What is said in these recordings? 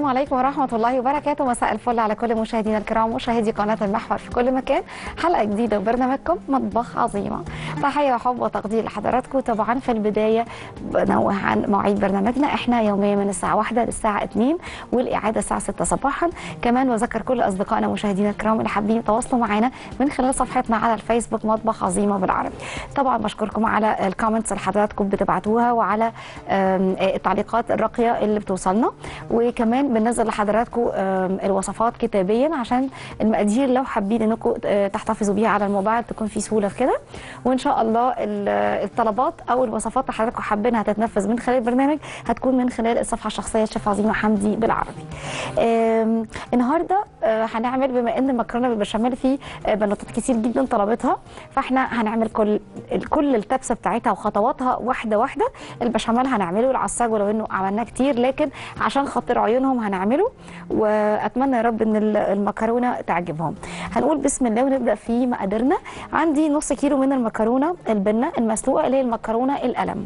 عليكم ورحمة الله وبركاته مساء الفل على كل مشاهدينا الكرام مشاهدي قناة المحور في كل مكان حلقة جديدة وبرنامجكم مطبخ عظيمة تحية وحب وتقدير لحضراتكم طبعا في البداية بنوه عن مواعيد برنامجنا احنا يوميا من الساعة 1 للساعة 2 والإعادة الساعة 6 صباحا كمان بذكر كل أصدقائنا مشاهدينا الكرام اللي حابين يتواصلوا معنا من خلال صفحتنا على الفيسبوك مطبخ عظيمة بالعربي طبعا بشكركم على الكومنتس اللي حضراتكم بتبعتوها وعلى آم، آه، التعليقات الراقية اللي بتوصلنا وكمان بننزل لحضراتكم آم، الوصفات كتابيا عشان المقادير لو حابين انكم آه، تحتفظوا بيها على الموبايل تكون في سهوله في كده وان شاء الله ال- الطلبات او الوصفات اللي حضراتكم حابينها تتنفذ من خلال البرنامج هتكون من خلال الصفحه الشخصيه الشيف عظيمه حمدي بالعربي. آم، النهارده آه، هنعمل بما ان المكرونه بالبشاميل في آه، بنوتات كتير جدا طلبتها فاحنا هنعمل كل كل التبسه بتاعتها وخطواتها واحده واحده البشاميل هنعمله العصاج ولو انه عملناه كتير لكن عشان خاطر عيونهم هنعمله واتمنى يا رب ان ال- المكرونه تعجبهم هنقول بسم الله ونبدا في مقاديرنا عندي نص كيلو من المكرونه البنه المسلوقه اللي هي المكرونه القلم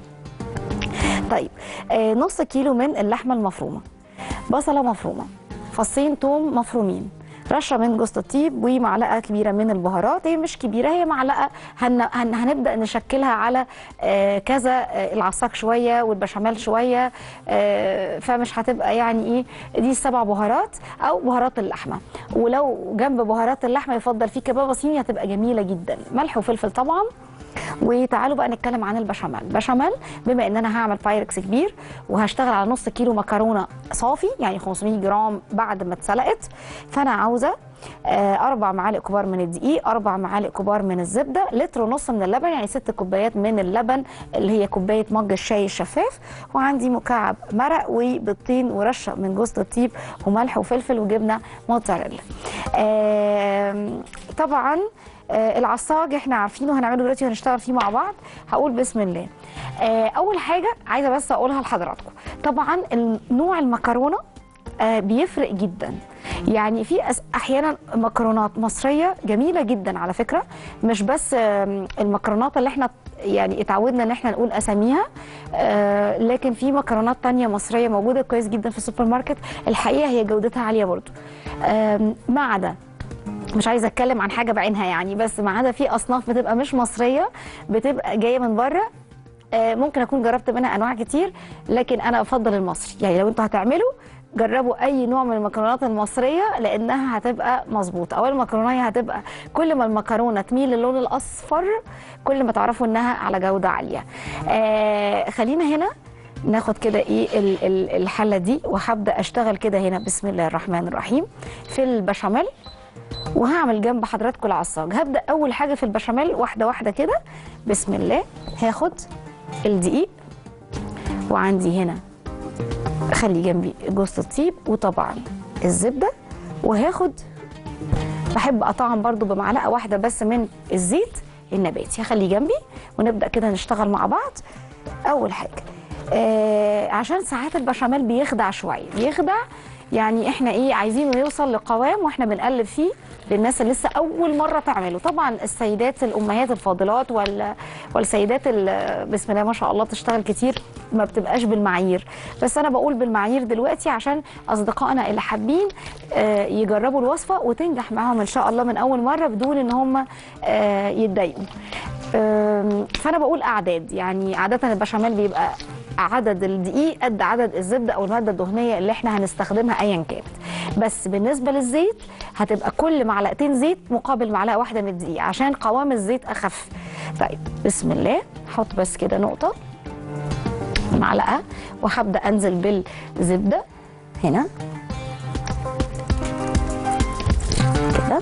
طيب آه نص كيلو من اللحمه المفرومه بصله مفرومه فصين توم مفرومين رشه من جوز الطيب ومعلقه كبيره من البهارات هي مش كبيره هي معلقه هن هن هنبدا نشكلها على آه كذا آه العصاك شويه والبشاميل شويه آه فمش هتبقى يعني ايه دي السبع بهارات او بهارات اللحمه ولو جنب بهارات اللحمه يفضل في كبابه صيني هتبقى جميله جدا ملح وفلفل طبعا وتعالوا بقى نتكلم عن البشاميل بشاميل بما ان انا هعمل بايركس كبير وهشتغل على نص كيلو مكرونه صافي يعني 500 جرام بعد ما اتسلقت فانا عاوزه آه، اربع معالق كبار من الدقيق اربع معالق كبار من الزبده لتر ونص من اللبن يعني ست كوبايات من اللبن اللي هي كوبايه مج الشاي الشفاف وعندي مكعب مرق وبيضتين ورشه من جوز الطيب وملح وفلفل وجبنه موتزاريلا آم، طبعا آه، العصاج احنا عارفينه هنعمله دلوقتي وهنشتغل فيه مع بعض هقول بسم الله آه، اول حاجه عايزه بس اقولها لحضراتكم طبعا ال- نوع المكرونه آه، بيفرق جدا يعني في أس- احيانا مكرونات مصريه جميله جدا على فكره مش بس آم، المكرونات اللي احنا يعني اتعودنا ان احنا نقول اساميها آه، لكن في مكرونات تانية مصريه موجوده كويس جدا في السوبر ماركت الحقيقه هي جودتها عاليه برضو آم، ما عدا مش عايزه اتكلم عن حاجه بعينها يعني بس ما عدا في اصناف بتبقى مش مصريه بتبقى جايه من بره آه، ممكن اكون جربت منها انواع كتير لكن انا افضل المصري يعني لو انتوا هتعملوا جربوا اي نوع من المكرونات المصريه لانها هتبقى مظبوطه او المكرونه هتبقى كل ما المكرونه تميل للون الاصفر كل ما تعرفوا انها على جوده عاليه آه خلينا هنا ناخد كده ايه ال- ال- الحله دي وهبدا اشتغل كده هنا بسم الله الرحمن الرحيم في البشاميل وهعمل جنب حضراتكم العصاج هبدا اول حاجه في البشاميل واحده واحده كده بسم الله هاخد الدقيق وعندي هنا اخلي جنبي جوز الطيب وطبعا الزبده وهاخد بحب اطعم برضو بمعلقه واحده بس من الزيت النباتي هخليه جنبي ونبدا كده نشتغل مع بعض اول حاجه آه عشان ساعات البشاميل بيخدع شويه بيخدع يعني احنا ايه عايزينه يوصل لقوام واحنا بنقلب فيه للناس اللي لسه اول مره تعمله طبعا السيدات الامهات الفاضلات ولا والسيدات ال- بسم الله ما شاء الله تشتغل كتير ما بتبقاش بالمعايير بس انا بقول بالمعايير دلوقتي عشان اصدقائنا اللي حابين آه، يجربوا الوصفه وتنجح معاهم ان شاء الله من اول مره بدون ان هم آه، يتضايقوا أم، فانا بقول اعداد يعني عاده البشاميل بيبقى عدد الدقيق قد عدد الزبده او الماده الدهنيه اللي احنا هنستخدمها ايا كانت بس بالنسبه للزيت هتبقى كل معلقتين زيت مقابل معلقه واحده من الدقيق عشان قوام الزيت اخف طيب بسم الله حط بس كده نقطه معلقه وهبدا انزل بالزبده هنا كده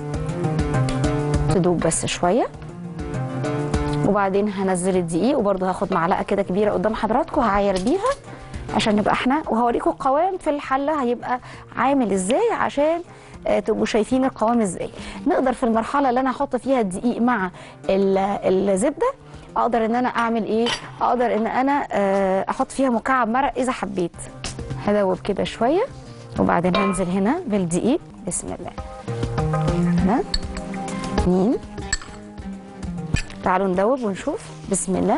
تدوب بس شويه وبعدين هنزل الدقيق وبرده هاخد معلقه كده كبيره قدام حضراتكم هعاير بيها عشان نبقى احنا وهوريكم القوام في الحله هيبقى عامل ازاي عشان آه، تبقوا شايفين القوام ازاي نقدر في المرحله اللي انا احط فيها الدقيق مع ال- الزبده اقدر ان انا اعمل ايه اقدر ان انا آه، احط فيها مكعب مرق اذا حبيت هدوب كده شويه وبعدين هنزل هنا بالدقيق بسم الله هنا اتنين تعالوا ندوب ونشوف بسم الله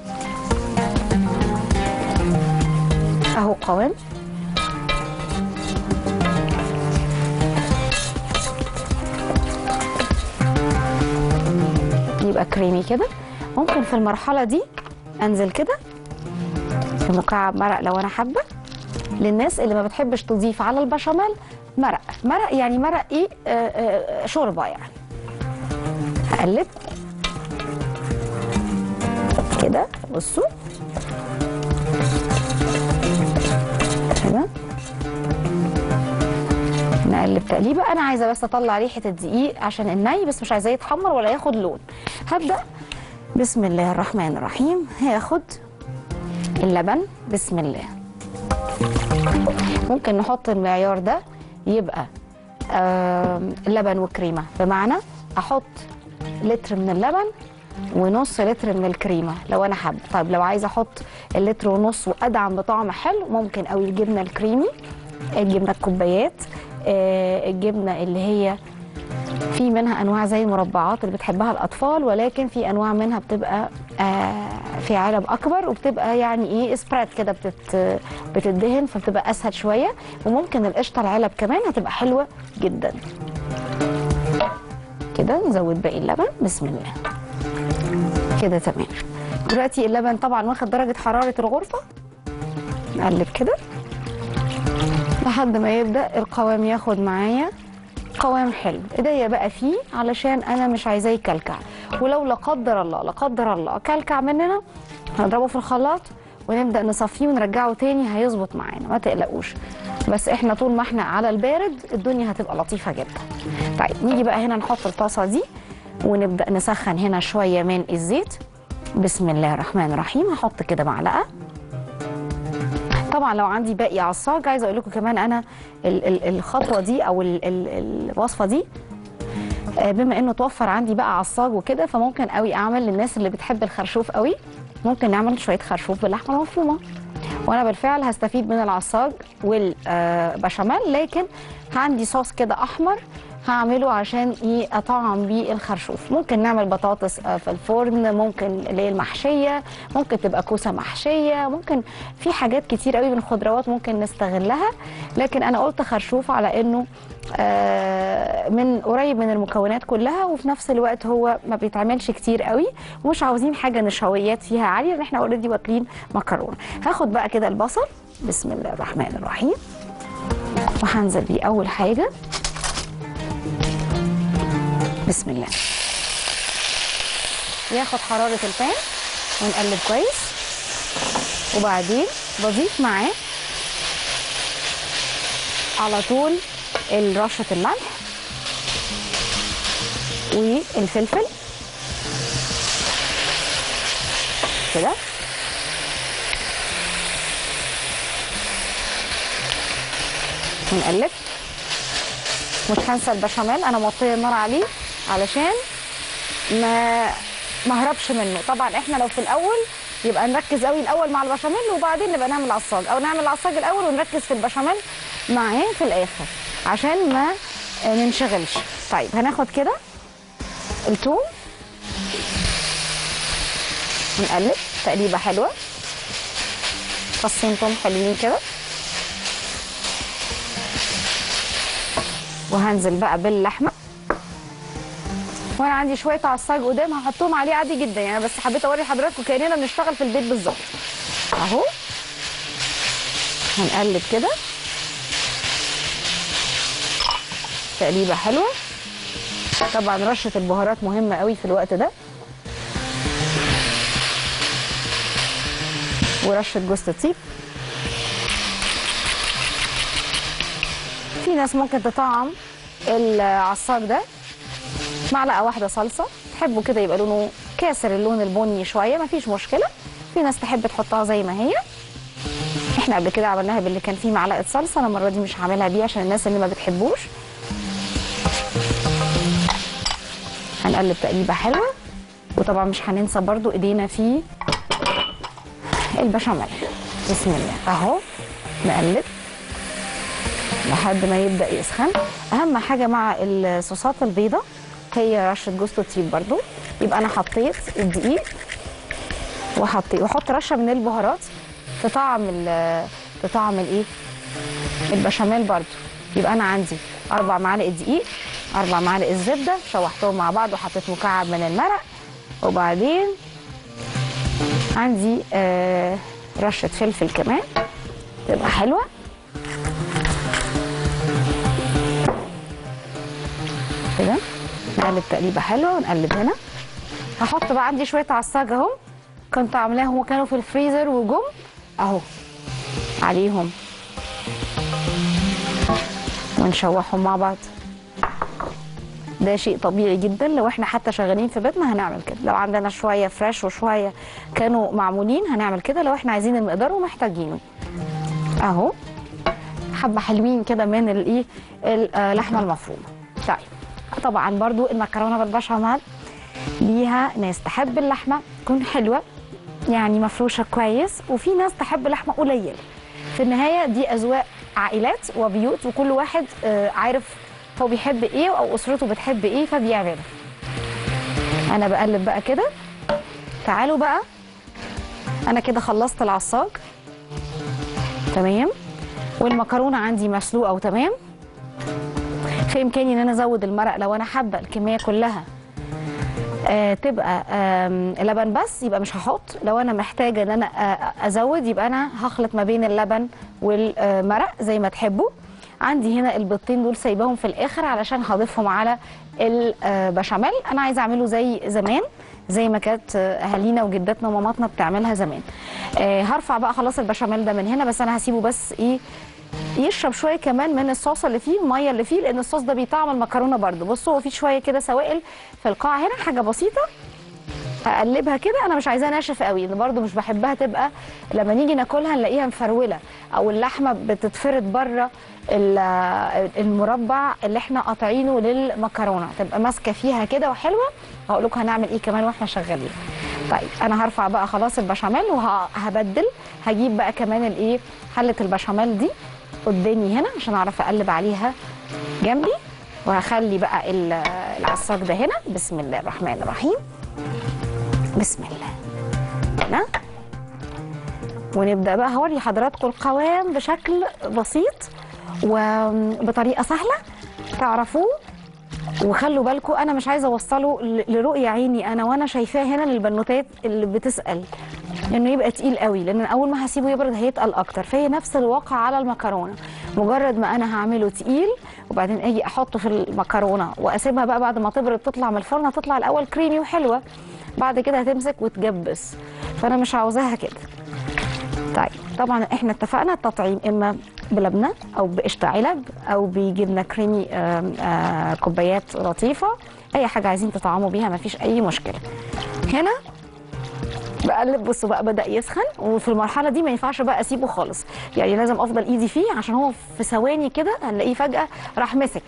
اهو قوام يبقى كريمي كده ممكن في المرحله دي انزل كده بمكعب مرق لو انا حابه للناس اللي ما بتحبش تضيف على البشاميل مرق مرق يعني مرق ايه آه آه شوربه يعني هقلب كده بصوا كده نقلب تقليبه انا عايزه بس اطلع ريحه الدقيق عشان الني بس مش عايزاه يتحمر ولا ياخد لون هبدا بسم الله الرحمن الرحيم هاخد اللبن بسم الله ممكن نحط المعيار ده يبقى آم، لبن وكريمه بمعنى احط لتر من اللبن ونص لتر من الكريمه لو انا حابه طيب لو عايزه احط اللتر ونص وادعم بطعم حلو ممكن قوي الجبنه الكريمي الجبنه الكوبايات آه، الجبنه اللي هي في منها انواع زي المربعات اللي بتحبها الاطفال ولكن في انواع منها بتبقى آه، في علب اكبر وبتبقى يعني ايه سبريد كده بتت بتدهن فبتبقى اسهل شويه وممكن القشطه العلب كمان هتبقى حلوه جدا كده نزود باقي اللبن بسم الله كده تمام دلوقتي اللبن طبعا واخد درجه حراره الغرفه نقلب كده لحد ما يبدا القوام ياخد معايا قوام حلو ايديا بقى فيه علشان انا مش عايزاه يكلكع ولو لا قدر الله لا قدر الله كلكع مننا هنضربه في الخلاط ونبدا نصفيه ونرجعه تاني هيظبط معانا ما تقلقوش بس احنا طول ما احنا على البارد الدنيا هتبقى لطيفه جدا طيب نيجي بقى هنا نحط الطاسه دي ونبدا نسخن هنا شويه من الزيت بسم الله الرحمن الرحيم هحط كده معلقه طبعا لو عندي باقي عصاج عايزه اقول لكم كمان انا ال- ال- الخطوه دي او ال- ال- الوصفه دي آه، بما انه توفر عندي بقى عصاج وكده فممكن قوي اعمل للناس اللي بتحب الخرشوف قوي ممكن نعمل شويه خرشوف باللحمه المفرومه وانا بالفعل هستفيد من العصاج والبشاميل لكن عندي صوص كده احمر هعمله عشان ايه اطعم بيه الخرشوف ممكن نعمل بطاطس آه، في الفرن ممكن اللي هي المحشيه ممكن تبقى كوسه محشيه ممكن في حاجات كتير قوي من الخضروات ممكن نستغلها لكن انا قلت خرشوف على انه آه، من قريب من المكونات كلها وفي نفس الوقت هو ما بيتعملش كتير قوي ومش عاوزين حاجه نشويات فيها عاليه لان احنا اوريدي واكلين مكرونه هاخد بقى كده البصل بسم الله الرحمن الرحيم وهنزل بيه اول حاجه بسم الله ياخد حراره البان ونقلب كويس وبعدين بضيف معاه على طول رشه الملح والفلفل كده ونقلب مش هنسى البشاميل انا موطيه النار عليه علشان ما ما هربش منه طبعا احنا لو في الاول يبقى نركز قوي الاول مع البشاميل وبعدين نبقى نعمل عصاج او نعمل العصاج الاول ونركز في البشاميل معاه في الاخر عشان ما آه، ننشغلش طيب هناخد كده الثوم ونقلب تقليبه حلوه فصين توم حلوين كده وهنزل بقى باللحمه وانا عندي شويه عصاج قدام هحطهم عليه عادي جدا يعني بس حبيت اوري حضراتكم كاننا بنشتغل في البيت بالظبط اهو هنقلب كده تقليبه حلوه طبعا رشه البهارات مهمه قوي في الوقت ده ورشه جوز الطيب في ناس ممكن تطعم العصاج ده معلقه واحده صلصه تحبوا كده يبقى لونه كاسر اللون البني شويه مفيش مشكله في ناس تحب تحطها زي ما هي احنا قبل كده عملناها باللي كان فيه معلقه صلصه انا المره دي مش هعملها بيه عشان الناس اللي ما بتحبوش هنقلب تقليبه حلوه وطبعا مش هننسى برضو ايدينا في البشاميل بسم الله اهو نقلب لحد ما يبدا يسخن اهم حاجه مع الصوصات البيضه هي رشه جوز الطيب برضو يبقى انا حطيت الدقيق وحطيت واحط رشه من البهارات تطعم ال- تطعم الايه البشاميل برضو يبقى انا عندي اربع معالق دقيق اربع معالق الزبده شوحتهم مع بعض وحطيت مكعب من المرق وبعدين عندي آه رشه فلفل كمان تبقى حلوه كده نقلب تقليبه حلوه ونقلب هنا هحط بقى عندي شويه عصاج اهو كنت عاملاهم وكانوا في الفريزر وجم اهو عليهم ونشوحهم مع بعض ده شيء طبيعي جدا لو احنا حتى شغالين في بيتنا هنعمل كده لو عندنا شويه فريش وشويه كانوا معمولين هنعمل كده لو احنا عايزين المقدار ومحتاجينه اهو حبه حلوين كده من الايه اللحمه المفرومه طيب طبعا برضو المكرونه بالبشاميل ليها ناس تحب اللحمه تكون حلوه يعني مفروشه كويس وفي ناس تحب لحمه قليل في النهايه دي اذواق عائلات وبيوت وكل واحد آه، عارف هو بيحب ايه او اسرته بتحب ايه فبيعمله انا بقلب بقى كده تعالوا بقى انا كده خلصت العصاج تمام والمكرونه عندي مسلوقه وتمام في امكاني ان انا ازود المرق لو انا حابه الكميه كلها آه تبقى آم، لبن بس يبقى مش هحط لو انا محتاجه ان انا آه، ازود يبقى انا هخلط ما بين اللبن والمرق زي ما تحبوا عندي هنا البيضتين دول سايباهم في الاخر علشان هضيفهم على البشاميل انا عايزه اعمله زي زمان زي ما كانت آه، اهالينا وجداتنا وماماتنا بتعملها زمان آه هرفع بقى خلاص البشاميل ده من هنا بس انا هسيبه بس ايه يشرب شويه كمان من الصوص اللي فيه الميه اللي فيه لان الصوص ده بيطعم المكرونه برده بصوا هو فيه شويه كده سوائل في القاع هنا حاجه بسيطه اقلبها كده انا مش عايزاها ناشف قوي لان برده مش بحبها تبقى لما نيجي ناكلها نلاقيها مفروله او اللحمه بتتفرد بره ال- المربع اللي احنا قاطعينه للمكرونه تبقى ماسكه فيها كده وحلوه هقول لكم هنعمل ايه كمان واحنا شغالين طيب انا هرفع بقى خلاص البشاميل وهبدل هجيب بقى كمان الايه حله البشاميل دي قدامي هنا عشان اعرف اقلب عليها جنبي وهخلي بقى ال- العصاج ده هنا بسم الله الرحمن الرحيم بسم الله هنا ونبدا بقى هوري حضراتكم القوام بشكل بسيط وبطريقه سهله تعرفوه وخلوا بالكم انا مش عايزه اوصله ل- لرؤيه عيني انا وانا شايفاه هنا للبنوتات اللي بتسال انه يبقى تقيل قوي لان اول ما هسيبه يبرد هيتقل اكتر فهي نفس الواقع على المكرونه مجرد ما انا هعمله تقيل وبعدين اجي احطه في المكرونه واسيبها بقى بعد ما تبرد تطلع من الفرن هتطلع الاول كريمي وحلوه بعد كده هتمسك وتجبس فانا مش عاوزاها كده طيب طبعا احنا اتفقنا التطعيم اما بلبنه او بقشطه علب او بجبنه كريمي آم، آه، كوبايات لطيفه اي حاجه عايزين تطعموا بيها مفيش اي مشكله هنا بقلب بصوا بقى بدا يسخن وفي المرحله دي ما ينفعش بقى اسيبه خالص يعني لازم افضل ايدي فيه عشان هو في ثواني كده هنلاقيه فجاه راح مسك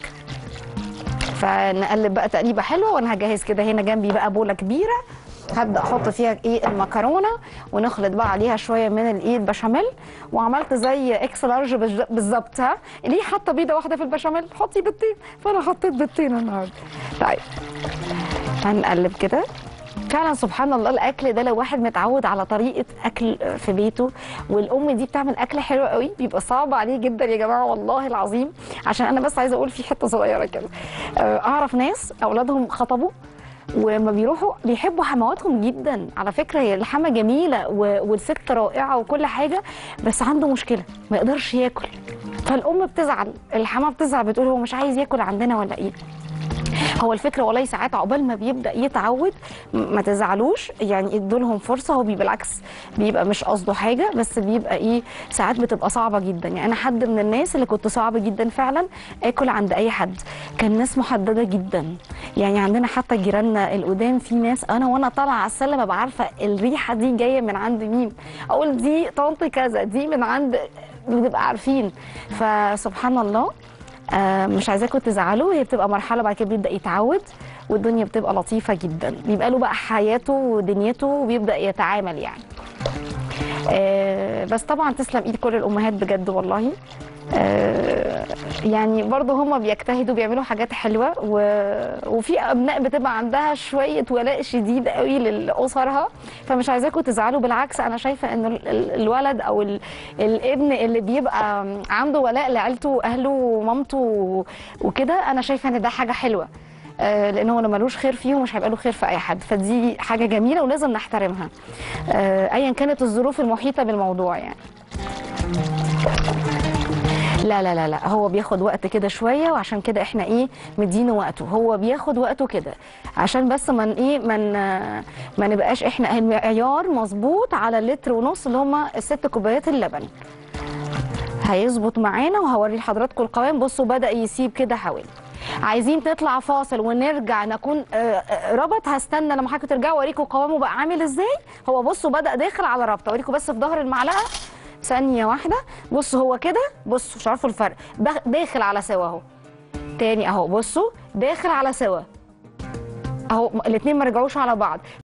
فنقلب بقى تقليبه حلوه وانا هجهز كده هنا جنبي بقى بوله كبيره هبدا احط فيها ايه المكرونه ونخلط بقى عليها شويه من الايه البشاميل وعملت زي اكس لارج بالج- بالظبط ها ليه حاطه بيضه واحده في البشاميل حطي بيضتين فانا حطيت بيضتين النهارده طيب هنقلب كده فعلا سبحان الله الاكل ده لو واحد متعود على طريقه اكل في بيته والام دي بتعمل اكل حلو قوي بيبقى صعب عليه جدا يا جماعه والله العظيم عشان انا بس عايزه اقول في حته صغيره كده آه، اعرف ناس اولادهم خطبوا وما بيروحوا بيحبوا حمواتهم جدا على فكره هي الحما جميله و- والست رائعه وكل حاجه بس عنده مشكله ما يقدرش ياكل فالام بتزعل الحما بتزعل بتقول هو مش عايز ياكل عندنا ولا ايه هو الفكره والله ساعات عقبال ما بيبدا يتعود م- ما تزعلوش يعني ادوا لهم فرصه هو بيبقى بالعكس بيبقى مش قصده حاجه بس بيبقى ايه ساعات بتبقى صعبه جدا يعني انا حد من الناس اللي كنت صعب جدا فعلا اكل عند اي حد كان ناس محدده جدا يعني عندنا حتى جيراننا القدام في ناس انا وانا طالعه على السلم ابقى عارفه الريحه دي جايه من عند مين اقول دي طنط كذا دي من عند بنبقى عارفين فسبحان الله آه، مش عايزاكم تزعلوا هي بتبقى مرحله بعد كده بيبدا يتعود والدنيا بتبقى لطيفه جدا بيبقى له بقى حياته ودنيته وبيبدا يتعامل يعني آه، بس طبعا تسلم ايد كل الامهات بجد والله آه، يعني برضه هم بيجتهدوا بيعملوا حاجات حلوه و... وفي ابناء بتبقى عندها شويه ولاء شديد قوي لاسرها فمش عايزاكم تزعلوا بالعكس انا شايفه ان ال- ال- الولد او ال... الابن اللي بيبقى عنده ولاء لعيلته واهله ومامته وكده انا شايفه ان ده حاجه حلوه آه، لان هو لو ملوش خير فيه مش هيبقى له خير في اي حد فدي حاجه جميله ولازم نحترمها آه، ايا كانت الظروف المحيطه بالموضوع يعني لا لا لا لا هو بياخد وقت كده شويه وعشان كده احنا ايه مدينه وقته هو بياخد وقته كده عشان بس من ايه من ما نبقاش احنا المعيار مظبوط على اللتر ونص اللي هما الست كوبايات اللبن هيظبط معانا وهوري لحضراتكم القوام بصوا بدا يسيب كده حوالي عايزين تطلع فاصل ونرجع نكون آه، آه، ربط هستنى لما حضرتك ترجعوا اوريكم قوامه بقى عامل ازاي هو بصوا بدا داخل على ربطه اوريكم بس في ظهر المعلقه ثانيه واحده بصوا هو كده بصوا مش عارفوا الفرق بخ- داخل على سوا اهو تاني اهو بصوا داخل على سوا اهو الاثنين ما رجعوش على بعض